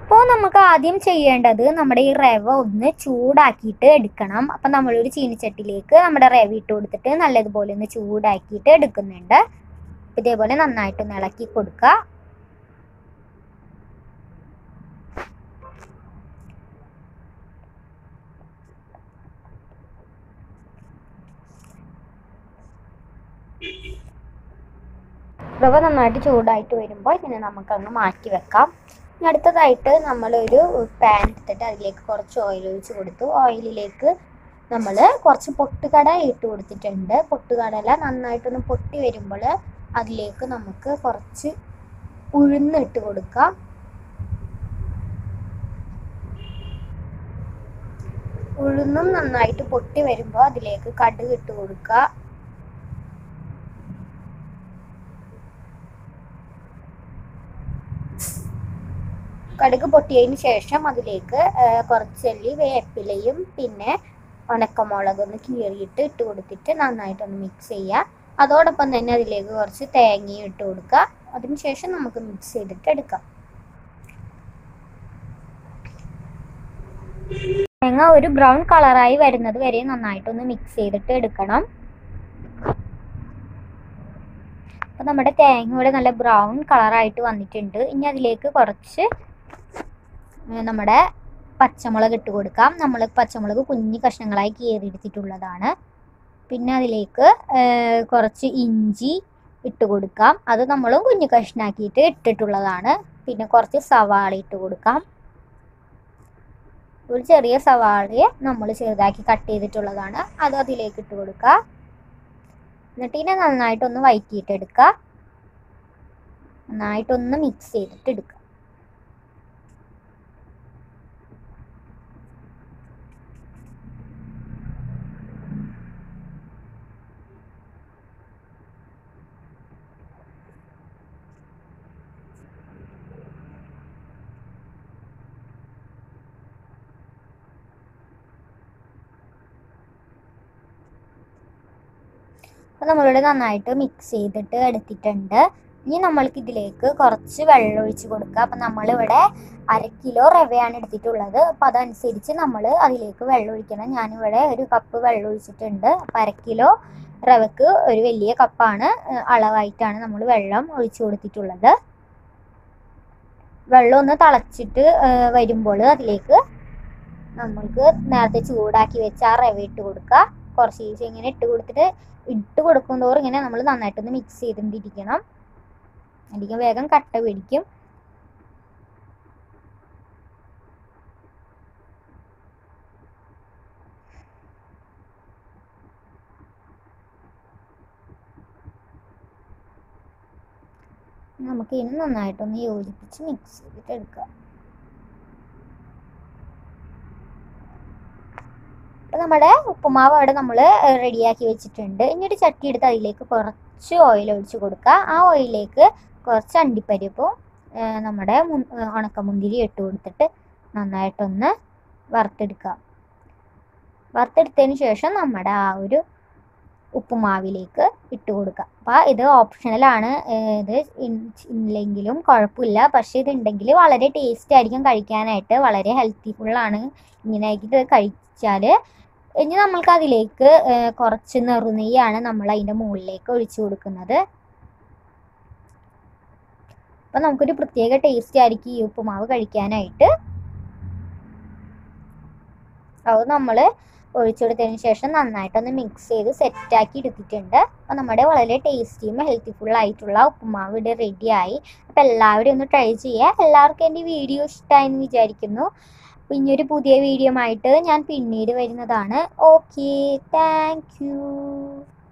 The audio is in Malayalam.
അപ്പോൾ നമുക്ക് ആദ്യം ചെയ്യേണ്ടത് നമ്മുടെ ഈ റവ ഒന്ന് ചൂടാക്കിയിട്ട് എടുക്കണം അപ്പം നമ്മളൊരു ചീനിച്ചട്ടിലേക്ക് നമ്മുടെ റവ ഇട്ട് കൊടുത്തിട്ട് നല്ലതുപോലെ ഒന്ന് ചൂടാക്കിയിട്ട് എടുക്കുന്നുണ്ട് ഇതേപോലെ നന്നായിട്ടൊന്ന് ഇളക്കി കൊടുക്കുക റവ നന്നായിട്ട് ചൂടായിട്ട് വരുമ്പോൾ ഇതിനെ നമുക്കങ്ങ് മാറ്റി വെക്കാം ഇനി അടുത്തതായിട്ട് നമ്മളൊരു പാൻ എടുത്തിട്ട് അതിലേക്ക് കുറച്ച് ഓയിൽ ഒഴിച്ച് കൊടുത്തു ഓയിലിലേക്ക് നമ്മൾ കുറച്ച് പൊട്ടുകട ഇട്ട് കൊടുത്തിട്ടുണ്ട് പൊട്ടുകടല നന്നായിട്ടൊന്ന് പൊട്ടി വരുമ്പോൾ അതിലേക്ക് നമുക്ക് കുറച്ച് ഉഴുന്ന് ഇട്ട് കൊടുക്കാം ഉഴുന്നും നന്നായിട്ട് പൊട്ടി വരുമ്പോൾ അതിലേക്ക് കടുക് ഇട്ട് കൊടുക്കുക കടുക് പൊട്ടിയതിന് ശേഷം അതിലേക്ക് കുറച്ചല്ലി വേപ്പിലയും പിന്നെ ഉണക്കമുളക് ഒന്ന് കീറിയിട്ട് ഇട്ട് കൊടുത്തിട്ട് നന്നായിട്ടൊന്ന് മിക്സ് ചെയ്യുക അതോടൊപ്പം തന്നെ അതിലേക്ക് കുറച്ച് തേങ്ങയും ഇട്ട് കൊടുക്കുക അതിനുശേഷം നമുക്ക് മിക്സ് ചെയ്തിട്ട് എടുക്കാം തേങ്ങ ഒരു ബ്രൗൺ കളറായി വരുന്നത് വരെ നന്നായിട്ടൊന്ന് മിക്സ് ചെയ്തിട്ട് എടുക്കണം അപ്പം നമ്മുടെ തേങ്ങ ഇവിടെ നല്ല ബ്രൗൺ കളറായിട്ട് വന്നിട്ടുണ്ട് ഇനി അതിലേക്ക് കുറച്ച് നമ്മുടെ പച്ചമുളക് ഇട്ട് കൊടുക്കാം നമ്മൾ പച്ചമുളക് കുഞ്ഞു കഷ്ണങ്ങളായി കീറിയെടുത്തിട്ടുള്ളതാണ് പിന്നെ അതിലേക്ക് കുറച്ച് ഇഞ്ചി ഇട്ട് കൊടുക്കാം അത് നമ്മളും കുഞ്ഞു കഷ്ണാക്കിയിട്ട് ഇട്ടിട്ടുള്ളതാണ് പിന്നെ കുറച്ച് സവാള ഇട്ട് കൊടുക്കാം ഒരു ചെറിയ സവാളയെ നമ്മൾ ചെറുതാക്കി കട്ട് ചെയ്തിട്ടുള്ളതാണ് അത് അതിലേക്ക് ഇട്ട് കൊടുക്കുക എന്നിട്ട് ഇതിനെ നന്നായിട്ടൊന്ന് വഴറ്റിയിട്ടെടുക്കുക നന്നായിട്ടൊന്ന് മിക്സ് ചെയ്തിട്ട് എടുക്കുക അപ്പോൾ നമ്മളിവിടെ നന്നായിട്ട് മിക്സ് ചെയ്തിട്ട് എടുത്തിട്ടുണ്ട് ഇനി നമ്മൾക്ക് ഇതിലേക്ക് കുറച്ച് വെള്ളം ഒഴിച്ച് കൊടുക്കുക അപ്പം നമ്മളിവിടെ അര കിലോ റവയാണ് എടുത്തിട്ടുള്ളത് അപ്പോൾ അതനുസരിച്ച് നമ്മൾ അതിലേക്ക് വെള്ളം ഒഴിക്കണം ഞാനിവിടെ ഒരു കപ്പ് വെള്ളം ഒഴിച്ചിട്ടുണ്ട് അപ്പം അര കിലോ റവക്ക് ഒരു വലിയ കപ്പാണ് അളവായിട്ടാണ് നമ്മൾ വെള്ളം ഒഴിച്ചു കൊടുത്തിട്ടുള്ളത് വെള്ളം ഒന്ന് തിളച്ചിട്ട് വരുമ്പോൾ അതിലേക്ക് നമ്മൾക്ക് നേരത്തെ ചൂടാക്കി വെച്ച ആ റവ ഇട്ട് കൊടുക്കുക കുറച്ച് ദിവസം ഇങ്ങനെ ഇട്ട് കൊടുത്തിട്ട് ഇട്ട് കൊടുക്കും തോറും ഇങ്ങനെ നമ്മൾ നന്നായിട്ടൊന്ന് മിക്സ് ചെയ്തുകൊണ്ടിരിക്കണം അധികം വേഗം കട്ട പിടിക്കും നമുക്ക് ഇനി നന്നായിട്ടൊന്ന് യോജിപ്പിച്ച് മിക്സ് ചെയ്തിട്ട് എടുക്കാം അപ്പോൾ നമ്മുടെ ഉപ്പുമാവ് അവിടെ നമ്മൾ റെഡിയാക്കി വെച്ചിട്ടുണ്ട് ഇനി ഒരു ചട്ടി എടുത്ത് അതിലേക്ക് കുറച്ച് ഓയിൽ ഒഴിച്ച് കൊടുക്കുക ആ ഓയിലേക്ക് കുറച്ച് അണ്ടിപ്പരിപ്പും നമ്മുടെ ഉണക്കമുന്തിരി ഇട്ട് കൊടുത്തിട്ട് നന്നായിട്ടൊന്ന് വറുത്തെടുക്കുക വറുത്തെടുത്തതിന് ശേഷം നമ്മുടെ ആ ഒരു ഉപ്പുമാവിലേക്ക് ഇട്ട് കൊടുക്കുക അപ്പോൾ ഇത് ഓപ്ഷണലാണ് ഇത് ഇല്ലെങ്കിലും കുഴപ്പമില്ല പക്ഷേ ഇത് ഉണ്ടെങ്കിൽ വളരെ ടേസ്റ്റ് ആയിരിക്കും കഴിക്കാനായിട്ട് വളരെ ഹെൽത്തി ഫുള്ളാണ് ഇങ്ങനെ ഇത് കഴിച്ചാൽ ഇനി നമ്മൾക്ക് അതിലേക്ക് കുറച്ച് നെറുനെയ്യാണ് നമ്മൾ അതിൻ്റെ മുകളിലേക്ക് ഒഴിച്ചു കൊടുക്കുന്നത് അപ്പം നമുക്കൊരു പ്രത്യേക ടേസ്റ്റ് ആയിരിക്കും ഈ ഉപ്പുമാവ് കഴിക്കാനായിട്ട് അത് നമ്മൾ ഒഴിച്ചെടുത്തതിന് ശേഷം നന്നായിട്ടൊന്ന് മിക്സ് ചെയ്ത് സെറ്റാക്കി എടുത്തിട്ടുണ്ട് അപ്പോൾ നമ്മുടെ വളരെ ടേസ്റ്റിയും ഹെൽത്തിഫുൾ ആയിട്ടുള്ള ഉപ്പുമാവ് ഇവിടെ റെഡിയായി അപ്പോൾ എല്ലാവരും ഒന്ന് ട്രൈ ചെയ്യുക എല്ലാവർക്കും എൻ്റെ വീഡിയോ ഇഷ്ടമായെന്ന് വിചാരിക്കുന്നു അപ്പോൾ ഇനിയൊരു പുതിയ വീഡിയോ ആയിട്ട് ഞാൻ പിന്നീട് വരുന്നതാണ് ഓക്കെ താങ്ക്